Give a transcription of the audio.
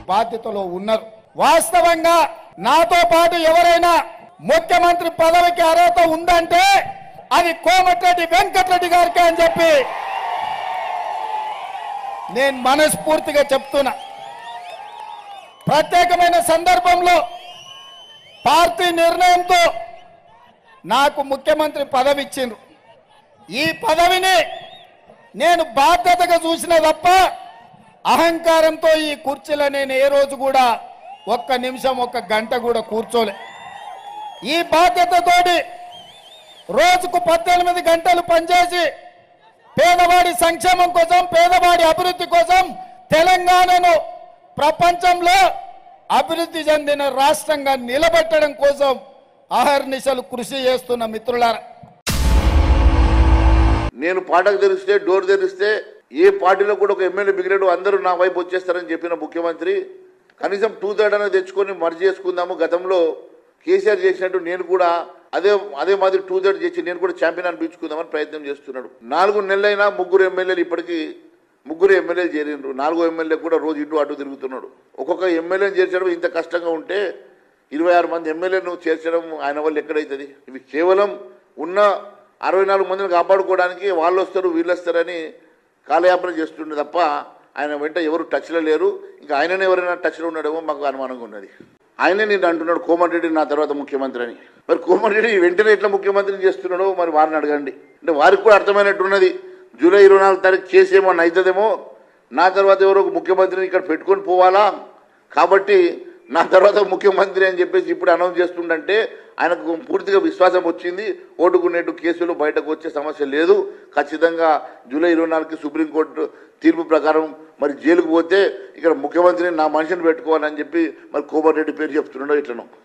బాధ్యతలో ఉన్నారు వాస్తవంగా నాతో పాటు ఎవరైనా ముఖ్యమంత్రి పదవికి అర్హత ఉందంటే అది కోమటిరెడ్డి వెంకటరెడ్డి గారికి అని చెప్పి నేను మనస్ఫూర్తిగా చెప్తున్నా ప్రత్యేకమైన సందర్భంలో పార్టీ నిర్ణయంతో నాకు ముఖ్యమంత్రి పదవి ఇచ్చిండ్రు ఈ పదవిని నేను బాధ్యతగా చూసిన తప్ప అహంకారంతో ఈ కుర్చీలో నేను ఏ రోజు కూడా ఒక్క నిమిషం ఒక్క గంట కూడా కూర్చోలే ఈ బాధ్యతతోటి రోజుకు పద్దెనిమిది గంటలు పనిచేసి పేదవాడి సంక్షేమం కోసం పేదవాడి అభివృద్ధి కోసం తెలంగాణను ప్రపంచంలో అభివృద్ధి చెందిన రాష్ట్రంగా నిలబెట్టడం కోసం అహర్నిశలు కృషి చేస్తున్న మిత్రులారా నేను పాటకు తెరిస్తే డోర్ తెరిస్తే ఏ పార్టీలో కూడా ఒక ఎమ్మెల్యే మిగిలిన అందరూ నా వైపు వచ్చేస్తారని చెప్పిన ముఖ్యమంత్రి కనీసం టూ థర్డ్ అనేది తెచ్చుకొని మర్జీ చేసుకుందాము గతంలో కేసీఆర్ చేసినట్టు నేను కూడా అదే అదే మాదిరి టూ థర్డ్ చేసి నేను కూడా ఛాంపియన్ అనిపించుకుందామని ప్రయత్నం చేస్తున్నాడు నాలుగు నెలలైనా ముగ్గురు ఎమ్మెల్యేలు ఇప్పటికీ ముగ్గురు ఎమ్మెల్యేలు చేరిండ్రు నాలుగో ఎమ్మెల్యే కూడా రోజు ఇటు అటు తిరుగుతున్నాడు ఒక్కొక్క ఎమ్మెల్యేని చేర్చడం ఇంత కష్టంగా ఉంటే ఇరవై ఆరు మంది ఎమ్మెల్యేను చేర్చడం ఆయన వల్ల ఎక్కడైతుంది ఇవి కేవలం ఉన్న అరవై నాలుగు మందిని కాపాడుకోవడానికి వాళ్ళు వస్తారు వీళ్ళు వస్తారని కాలయాపన చేస్తుండే తప్ప ఆయన వెంట ఎవరు టచ్లో లేరు ఇంకా ఆయననే ఎవరైనా టచ్లో ఉన్నాడేమో మాకు అనుమానంగా ఉన్నది ఆయనే నేను అంటున్నాడు కోమటిరెడ్డి నా తర్వాత ముఖ్యమంత్రి అని మరి కోమటిరెడ్డి వెంటనే ఎట్లా ముఖ్యమంత్రిని చేస్తున్నాడో మరి వారిని అడగండి అంటే వారికి కూడా అర్థమైనట్టున్నది జూలై ఇరవై నాలుగు తారీఖు చేసేమో అవుతుందేమో నా తర్వాత ఎవరో ఒక ముఖ్యమంత్రిని ఇక్కడ పెట్టుకొని పోవాలా కాబట్టి నా తర్వాత ముఖ్యమంత్రి అని చెప్పేసి ఇప్పుడు అనౌన్స్ చేస్తుండంటే ఆయనకు పూర్తిగా విశ్వాసం వచ్చింది ఓటుకునేటు కేసులు బయటకు వచ్చే సమస్య లేదు ఖచ్చితంగా జూలై ఇరవై నాలుగుకి సుప్రీంకోర్టు తీర్పు ప్రకారం మరి జైలుకు పోతే ఇక్కడ ముఖ్యమంత్రిని నా మనిషిని పెట్టుకోవాలని చెప్పి మరి కోమటిరెడ్డి పేరు చెప్తున్నాడో ఇట్లనో